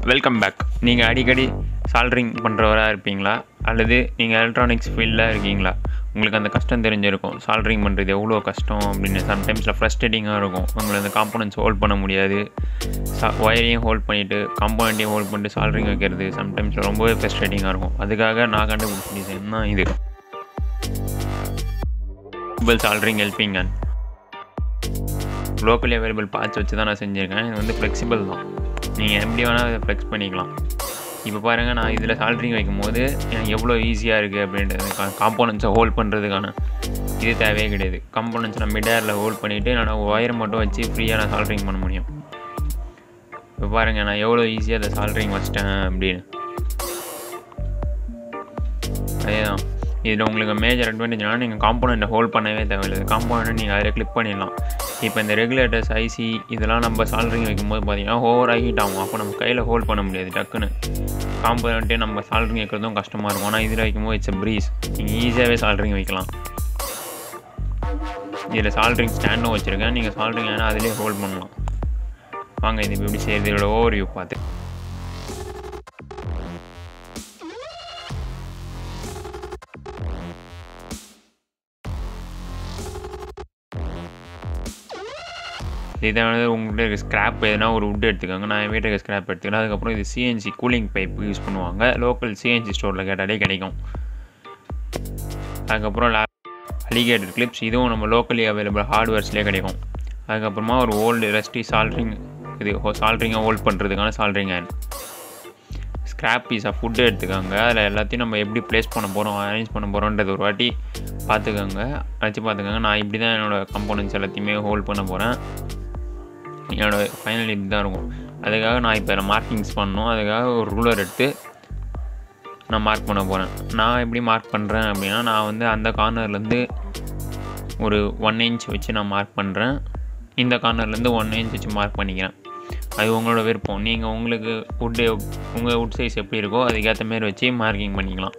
welcome back நீங்கள் அடிக்கடி soldering பண்ணுறவராக இருப்பீங்களா அல்லது நீங்கள் எலக்ட்ரானிக்ஸ் ஃபீல்டில் இருக்கீங்களா உங்களுக்கு அந்த கஷ்டம் தெரிஞ்சிருக்கும் சால்ட்ரிங் பண்ணுறது எவ்வளோ கஷ்டம் அப்படின்னு சம்டைம்ஸில் ஃப்ரஸ்ட்ரேட்டிங்காக இருக்கும் உங்களை அந்த காம்போனன்ட்ஸ் ஹோல்ட் பண்ண முடியாது சா ஒயரையும் ஹோல்ட் பண்ணிவிட்டு காம்போனண்ட்டையும் ஹோல்ட் பண்ணிட்டு சால்ட்ரிங் வைக்கிறது சம்டைம்ஸில் ரொம்பவே ஃப்ரஸ்ட்ரேட்டிங்காக இருக்கும் அதுக்காக நான் கண்டுபிடிச்ச டிசைன் தான் இது soldering helping and locally available parts வச்சு தான் நான் செஞ்சுருக்கேன் இது வந்து ஃப்ளெக்சிபிள் தான் நீங்கள் எப்படி வேணால் இதை ஃப்ளெக்ஸ் பண்ணிக்கலாம் இப்போ பாருங்கள் நான் இதில் சால்ட்ரிங் வைக்கும் போது எனக்கு எவ்வளோ ஈஸியாக இருக்குது அப்படின்றது காம்போனன்ட்ஸை ஹோல்ட் பண்ணுறதுக்கான இது தேவையே கிடையாது காம்போனன்ட்ஸ் நான் மிடேரில் ஹோல்ட் பண்ணிவிட்டு நான் ஒயர் மட்டும் வச்சு ஃப்ரீயாக நான் சால்ட்ரிங் பண்ண முடியும் இப்போ பாருங்கள் நான் எவ்வளோ ஈஸியாக அதை சால்ட்ரிங் வச்சிட்டேன் அப்படின்னு அதேதான் இதில் உங்களுக்கு மேஜர் அட்வான்டேஜ்னால் நீங்கள் காம்போனண்ட்டை ஹோல்ட் பண்ணவே தேவையில்லை காம்போனண்ட்டை நீங்கள் அதில் கிளிக் பண்ணிடலாம் இப்போ இந்த ரெகுலேட்டர்ஸ் ஐசி இதெல்லாம் நம்ம சால்ட்ரிங் வைக்கும்போது பார்த்தீங்கன்னா ஓவர் ஹீட் ஆகும் அப்போ நம்ம கையில் ஹோல்ட் பண்ண முடியாது டக்குன்னு காம்போனண்ட்டே நம்ம சால்ட்ரிங் வைக்கிறதும் கஷ்டமாக இருக்கும் ஆனால் இதில் வைக்கும்போது இட்ஸ் ப்ரீஸ் நீங்கள் ஈஸியாகவே சால்ட்ரிங் வைக்கலாம் இதில் சால்ட்ரிங் ஸ்டாண்டும் வச்சுருக்கேன் நீங்கள் சால்ட்ரிங் ஆனால் அதிலே ஹோல்ட் பண்ணலாம் வாங்க இது எப்படி செய்யுது இதோட ஓவர் வியூ பார்த்து இதே வந்து உங்கள்கிட்ட இருக்க ஸ்க்ராப் எதுனா ஒரு வுட் எடுத்துக்கோங்க நான் என் வீட்டில் இருக்க ஸ்க்ராப் எடுத்துக்கிறேன் அதுக்கப்புறம் இது சிஎன்சி கூலிங் பைப் யூஸ் பண்ணுவாங்க லோக்கல் சிஎன்சி ஸ்டோரில் கேட்டாலே கிடைக்கும் அதுக்கப்புறம் லே அலிகேட்டர் கிளிப்ஸ் இதுவும் நம்ம லோக்கலி அவைலபிள் ஹார்ட்வேர்ஸ்லேயே கிடைக்கும் அதுக்கப்புறமா ஒரு ஓல்டு ரெஸ்டி சால்ட்ரிங் இது சால்ட்ரிங்கை ஹோல்ட் பண்ணுறதுக்கான சால்ட்ரிங் ஹேண்ட் ஸ்க்ராப் பீஸாக ஃபுட்டு எடுத்துக்கோங்க அதில் எல்லாத்தையும் நம்ம எப்படி ப்ளேஸ் பண்ண போகிறோம் அரேஞ்ச் பண்ண போகிறோன்றது ஒரு வாட்டி பார்த்துக்கோங்க வச்சு பார்த்துக்கோங்க நான் இப்படி தான் என்னோடய கம்போனன்ட்ஸ் எல்லாத்தையுமே ஹோல்ட் பண்ண போகிறேன் என்னோடய ஃபைனல் இப்படி தான் இருக்கும் அதுக்காக நான் இப்போ மார்க்கிங்ஸ் பண்ணணும் அதுக்காக ஒரு ரூலர் எடுத்து நான் மார்க் பண்ண போகிறேன் நான் எப்படி மார்க் பண்ணுறேன் அப்படின்னா நான் வந்து அந்த கார்னர்லேருந்து ஒரு ஒன் இன்ச் வச்சு நான் மார்க் பண்ணுறேன் இந்த கார்னர்லேருந்து ஒன் இன்ச் வச்சு மார்க் பண்ணிக்கிறேன் அது உங்களோட விருப்பம் நீங்கள் உங்களுக்கு வுட்டு உங்கள் வுட் சைஸ் எப்படி இருக்கோ அதுக்கேற்ற மாரி வச்சு மார்க்கிங் பண்ணிக்கலாம்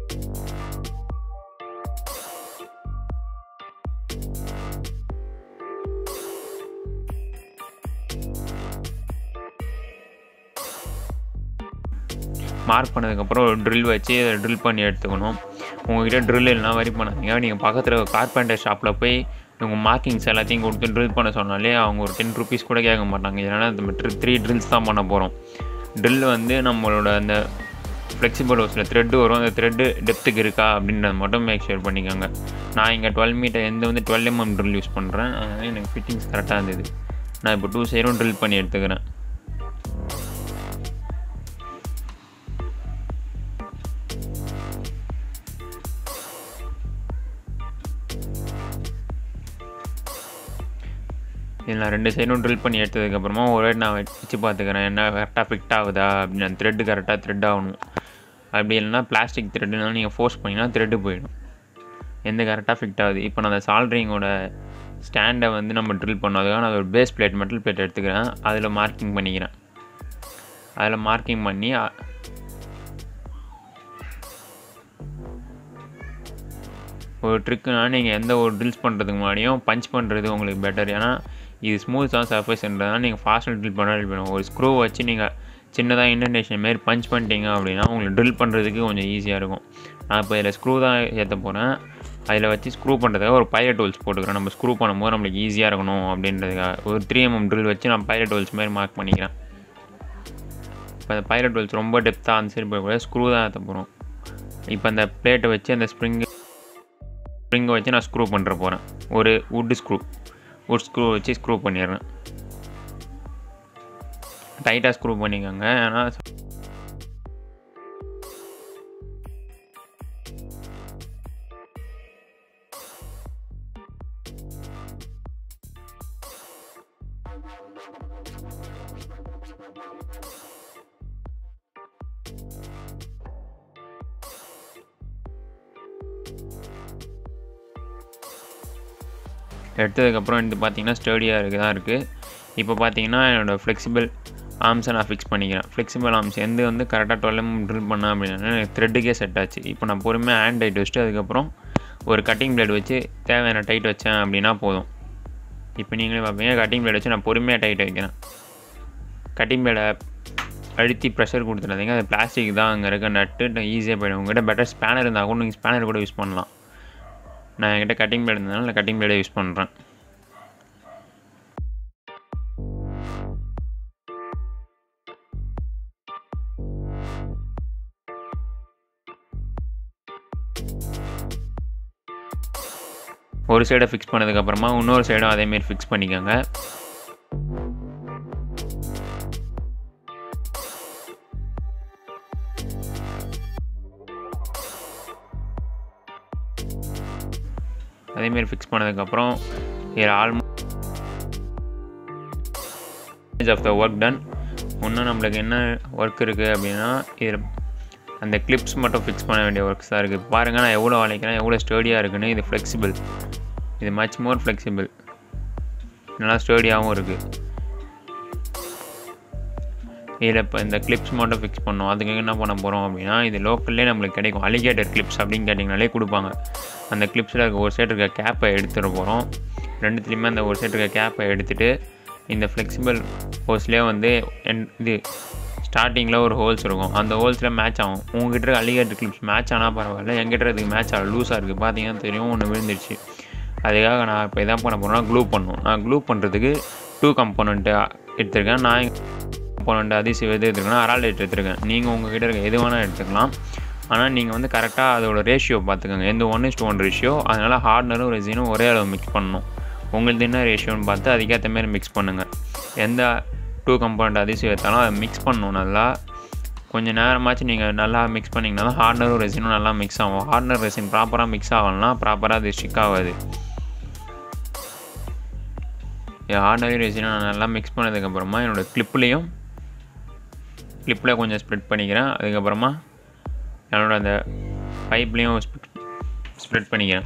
மார்க் பண்ணதுக்கப்புறம் ஒரு ட்ரில் வச்சு அதை ட்ரில் பண்ணி எடுத்துக்கணும் உங்கள்கிட்ட ட்ரில் இல்லைனா வரி பண்ணாதீங்க நீங்கள் பக்கத்தில் கார்பெண்டர் ஷாப்பில் போய் உங்கள் மார்க்கிங்ஸ் எல்லாத்தையும் கொடுத்து ட்ரில் பண்ண சொன்னாலே அவங்க ஒரு டென் ருபீஸ் கூட கேட்க மாட்டாங்க ஏன்னா நம்ம த்ரீ ட்ரில்ஸ் தான் பண்ண போகிறோம் ட்ரில் வந்து நம்மளோட அந்த ஃப்ளெக்சிபிள் ஹவுஸில் த்ரெட்டு வரும் அந்த த்ரெட்டு டெப்த்துக்கு இருக்கா அப்படின்றத மட்டும் மேக் ஷேர் பண்ணிக்கோங்க நான் இங்கே டுவெல் மீட்டர் எந்த வந்து டுவெல் எம்எம் ட்ரில் யூஸ் பண்ணுறேன் அதனால் எனக்கு ஃபிட்டிங்ஸ் கரெக்டாக இருந்தது நான் இப்போ டூ சைடும் ட்ரில் பண்ணி எடுத்துக்கிறேன் இதில் நான் ரெண்டு சைடும் ட்ரில் பண்ணி எடுத்ததுக்கப்புறமா ஒரு வாட்டி நான் வச்சு பார்த்துக்கிறேன் என்ன கரெக்டாக ஃபிட் ஆகுதா அப்படின்னு அந்த த்ரெட்டு கரெக்டாக த்ரெட் ஆகணும் அப்படி இல்லைனா பிளாஸ்டிக் த்ரெட்டுனாலும் நீங்கள் ஃபோர்ஸ் பண்ணிங்கன்னா த்ரெட்டு போயிடும் எந்த கரெக்டாக ஃபிட் ஆகுது இப்போ நான் அந்த சால்ட்ரிங்கோட ஸ்டாண்டை வந்து நம்ம ட்ரில் பண்ணோம் அதுக்காக நான் ஒரு பேஸ் பிளேட் மெட்டல் பிளேட் எடுத்துக்கிறேன் அதில் மார்க்கிங் பண்ணிக்கிறேன் அதில் மார்க்கிங் பண்ணி ஒரு ட்ரிக்குனா நீங்கள் எந்த ஒரு ட்ரில்ஸ் பண்ணுறதுக்கு முன்னாடியும் பஞ்ச் பண்ணுறது உங்களுக்கு பெட்டர் ஏன்னா இது ஸ்மூத்தாக சர்ஃபேஸ்ன்றதுனால நீங்கள் ஃபாஸ்ட்டாக ட்ரில் பண்ண பண்ணுவோம் ஒரு ஸ்க்ரூ வச்சு நீங்கள் சின்னதாக இன்டர்நேஷன் மாரி பஞ்ச் பண்ணிட்டீங்க அப்படின்னா உங்களுக்கு ட்ரில் பண்ணுறதுக்கு கொஞ்சம் ஈஸியாக இருக்கும் நான் இப்போ இதில் ஸ்க்ரூ தான் ஏற்ற போகிறேன் அதில் வச்சு ஸ்க்ரூ பண்ணுறதுக்காக ஒரு பைலட் டூல்ஸ் போட்டுக்கிறேன் நம்ம ஸ்க்ரூ பண்ணும்போது நம்மளுக்கு ஈஸியாக இருக்கணும் அப்படின்றதுக்காக ஒரு த்ரீ எம்எம் ட்ரில் வச்சு நான் பைலட் டூல்ஸ் மாதிரி மார்க் பண்ணிக்கிறேன் இப்போ அந்த பைலட் டூல்ஸ் ரொம்ப டெப்த்தாக அந்த சைடு போய் ஸ்க்ரூ தான் ஏற்ற போகிறோம் இப்போ அந்த பிளேட்டை வச்சு அந்த ஸ்ப்ரிங்கு ஸ்ப்ரிங்கை வச்சு நான் ஸ்க்ரூ பண்ணுற போகிறேன் ஒரு வுட்டு ஸ்க்ரூ வுட் ஸ்க்ரூ வச்சு ஸ்க்ரூ பண்ணிடுறேன் டைட்டாக ஸ்க்ரூ பண்ணிக்கோங்க ஏன்னா எடுத்ததுக்கப்புறம் இது பார்த்தீங்கன்னா ஸ்டடியாக இருக்குது தான் இருக்குது இப்போ பார்த்தீங்கன்னா என்னோடய ஃப்ளெக்சிபிள் ஆர்ம்ஸை நான் ஃபிக்ஸ் பண்ணிக்கிறேன் ஃப்ளெக்சிபிள் ஆர்ம்ஸ் எந்த வந்து கரெக்டாக டுவெல் எம் ட்ரில் பண்ணேன் அப்படின்னா எனக்கு த்ரெட்டுக்கே செட் ஆச்சு இப்போ நான் பொறுமையாக ஹேண்ட் டைட் வச்சுட்டு அதுக்கப்புறம் ஒரு கட்டிங் பிளேட் வச்சு தேவையான டைட் வச்சேன் அப்படின்னா போதும் இப்போ நீங்களே பார்ப்பீங்க கட்டிங் பிளேட் வச்சு நான் பொறுமையாக டைட் வைக்கிறேன் கட்டிங் பிளேடை அழுத்தி ப்ரெஷர் கொடுத்துடாதீங்க அது பிளாஸ்டிக் தான் அங்கே இருக்க நட்டு ஈஸியாக போயிடும் உங்கள்கிட்ட பெட்டர் ஸ்பேனர் இருந்தால் கூட நீங்கள் ஸ்பேனர் கூட யூஸ் பண்ணலாம் நான் என்கிட்ட கட்டிங் பிளேட் இருந்ததுனால நான் கட்டிங் பிளேடை யூஸ் பண்ணுறேன் ஒரு சைடை ஃபிக்ஸ் பண்ணதுக்கப்புறமா இன்னொரு சைடும் அதேமாரி ஃபிக்ஸ் பண்ணிக்கோங்க அதேமாரி ஃபிக்ஸ் பண்ணதுக்கப்புறம் இதில் almost half the work done இன்னும் நம்மளுக்கு என்ன ஒர்க் இருக்குது அப்படின்னா இதில் அந்த கிளிப்ஸ் மட்டும் ஃபிக்ஸ் பண்ண வேண்டிய ஒர்க்ஸ் தான் இருக்குது பாருங்கள் நான் எவ்வளோ வளைக்கிறேன் எவ்வளோ ஸ்டேடியாக இருக்குன்னு இது ஃப்ளெக்சிபிள் இது மச் மோர் ஃப்ளெக்சிபிள் நல்லா ஸ்டேடியாகவும் இருக்குது இதில் இப்போ இந்த கிளிப்ஸ் மட்டும் ஃபிக்ஸ் பண்ணோம் அதுக்கு என்ன பண்ண போகிறோம் அப்படின்னா இது லோக்கல்லே நம்மளுக்கு கிடைக்கும் அலிகேட்டர் கிளிப்ஸ் அப்படின்னு கேட்டிங்கனாலே கொடுப்பாங்க அந்த கிளிப்ஸில் இருக்க ஒரு சைடு இருக்க கேப்பை எடுத்துட போகிறோம் ரெண்டுத்துலேயுமே அந்த ஒரு சைடு இருக்க கேப்பை எடுத்துகிட்டு இந்த ஃப்ளெக்சிபிள் ஹோல்ஸ்லேயே வந்து என் இது ஸ்டார்டிங்கில் ஒரு ஹோல்ஸ் இருக்கும் அந்த ஹோல்ஸில் மேட்ச் ஆகும் உங்ககிட்ட இருக்க அலிகேட்டர் கிளிப்ஸ் மேட்ச் ஆனால் பரவாயில்ல என்கிட்ட இதுக்கு மேட்ச் ஆகும் லூஸாக இருக்குது பார்த்தீங்கன்னா தெரியும் ஒன்று விழுந்துருச்சு அதுக்காக நான் இப்போ இதான் பண்ண போகிறேன்னா க்ளூ பண்ணும் நான் க்ளூ பண்ணுறதுக்கு டூ கம்போனண்ட்டு எடுத்திருக்கேன் நான் கம்போனண்ட் அதிசயம் எது எடுத்துருக்கேன்னா அரால்டேட் எடுத்துருக்கேன் நீங்கள் உங்ககிட்ட இருக்க எது வேணால் எடுத்துக்கலாம் ஆனால் நீங்கள் வந்து கரெக்டாக அதோட ரேஷியோ பார்த்துக்கோங்க எந்த ஒன் இஸ்ட் ஒன் ரேஷியோ அதனால் ஹார்ட்னரும் ரெசினும் ஒரே அளவு மிக்ஸ் பண்ணணும் உங்களுக்கு என்ன ரேஷியோன்னு பார்த்து அதுக்கேற்ற மாதிரி மிக்ஸ் பண்ணுங்கள் எந்த டூ கம்போனண்ட் அதிசயம் எடுத்தாலும் அதை மிக்ஸ் பண்ணணும் நல்லா கொஞ்சம் நேரமாச்சும் நீங்கள் நல்லா மிக்ஸ் பண்ணிங்கன்னா தான் ஹார்ட்னரும் ரெசினும் நல்லா மிக்ஸ் ஆகும் ஹார்ட்னர் ரெசின் ப்ராப்பராக மிக்ஸ் ஆகலனா ப்ராப்பராக அது ஸ்டிக் ஆகாது ஹார்ட்னரும் ரெசினும் நான் நல்லா மிக்ஸ் பண்ணதுக்கப்புறமா என்னோடய கிளிப்லேயும் கிளிப்பில் கொஞ்சம் ஸ்ப்ரெட் பண்ணிக்கிறேன் அதுக்கப்புறமா என்னோட அந்த பைப்லேயும் ஸ்ப்ரெட் பண்ணிக்கிறேன்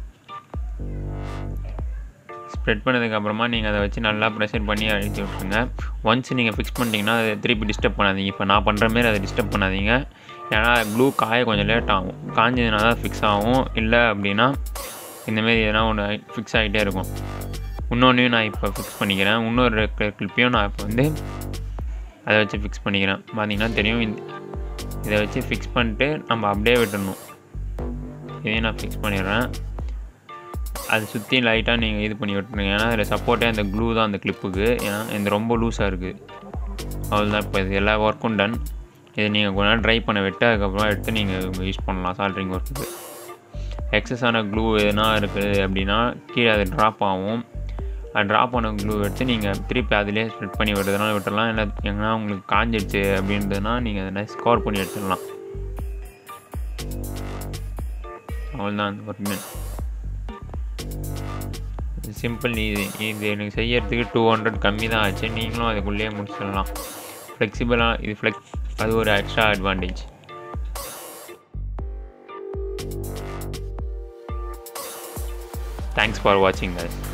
ஸ்ப்ரெட் பண்ணதுக்கப்புறமா நீங்கள் அதை வச்சு நல்லா ப்ரெஷர் பண்ணி அழிச்சு விட்ருங்க ஒன்ஸ் நீங்கள் ஃபிக்ஸ் பண்ணிட்டீங்கன்னா அதை திருப்பி டிஸ்டர்ப் பண்ணாதீங்க இப்போ நான் பண்ணுற மாரி அதை டிஸ்டர்ப் பண்ணாதீங்க ஏன்னா க்ளூ காய கொஞ்சம் லேட் ஆகும் காஞ்சதுனா தான் ஃபிக்ஸ் ஆகும் இல்லை அப்படின்னா இந்தமாரி எதனா ஒன்று ஃபிக்ஸ் ஆகிட்டே இருக்கும் இன்னொன்றையும் நான் இப்போ ஃபிக்ஸ் பண்ணிக்கிறேன் இன்னொரு கிளிப்பையும் நான் இப்போ வந்து அதை வச்சு ஃபிக்ஸ் பண்ணிக்கிறேன் பார்த்தீங்கன்னா தெரியும் இதை வச்சு ஃபிக்ஸ் பண்ணிட்டு நம்ம அப்படியே விட்டுடணும் இதையும் நான் ஃபிக்ஸ் பண்ணிடுறேன் அது சுற்றி லைட்டாக நீங்கள் இது பண்ணி விட்டுருங்க ஏன்னா அதில் சப்போர்ட்டே அந்த க்ளூ தான் அந்த கிளிப்புக்கு ஏன்னா இந்த ரொம்ப லூஸாக இருக்குது அவ்வளோதான் இப்போ இது எல்லா ஒர்க்கும் டன் இதை நீங்கள் கொஞ்ச நேரம் ட்ரை பண்ண விட்டு அதுக்கப்புறம் எடுத்து நீங்கள் யூஸ் பண்ணலாம் சால்ட்ரிங் ஒர்க்குக்கு எக்ஸஸான க்ளூ எதுனா இருக்குது அப்படின்னா கீழே அது ட்ராப் ஆகும் அது ட்ராப் பண்ண க்ளூ எடுத்து நீங்கள் திருப்பி அதிலே ஸ்ப்ரெட் பண்ணி விடுறதுனால விட்டுடலாம் இல்லை எங்கன்னா உங்களுக்கு காஞ்சிடுச்சு அப்படின்றதுனா நீங்கள் அதை ஸ்கோர் பண்ணி எடுத்துடலாம் அவ்வளோதான் அந்த ஒர்க்கு சிம்பிள் இது இது எனக்கு செய்யறதுக்கு டூ ஹண்ட்ரட் கம்மி தான் ஆச்சு நீங்களும் அதுக்குள்ளேயே முடிச்சிடலாம் ஃப்ளெக்சிபிளாக இது ஃப்ளெக்ஸ் அது ஒரு எக்ஸ்ட்ரா அட்வான்டேஜ் தேங்க்ஸ் ஃபார் வாட்சிங் guys